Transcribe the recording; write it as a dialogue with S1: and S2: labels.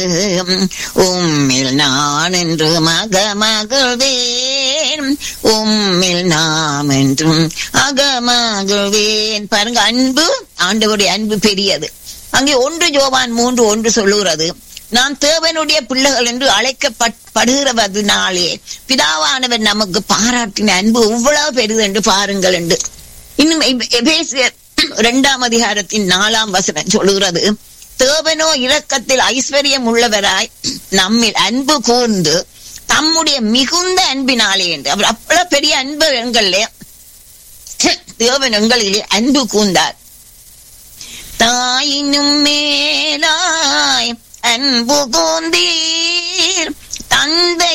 S1: உம்மில் நான் என்று மக மகிழ்வேன் உம்மில் நாம் என்றும் அக மகிழ்வேன் பாருங்க அன்பு ஆண்டவருடைய அன்பு பெரியது அங்கே ஒன்று ஜோவான் மூன்று ஒன்று சொல்லுகிறது நாம் தேவனுடைய பிள்ளைகள் என்று அழைக்கப்படுகிறதுனாலே பிதாவானவர் நமக்கு பாராட்டின அன்பு எவ்வளவு பெரிது என்று பாருங்கள் என்று இன்னும் எபேசியர் இரண்டாம் அதிகாரத்தின் நாலாம் வசனம் சொல்லுகிறது தேவனோ இரக்கத்தில் ஐஸ்வர்யம் உள்ளவராய் நம்மில் அன்பு கூர்ந்து தம்முடைய மிகுந்த அன்பினாலே என்று அவர் அவ்வளவு பெரிய அன்பு எங்களே தேவன் எங்களிலே அன்பு கூர்ந்தார் தாயினும் மேலாய் அன்பு கூந்தீர் தந்தை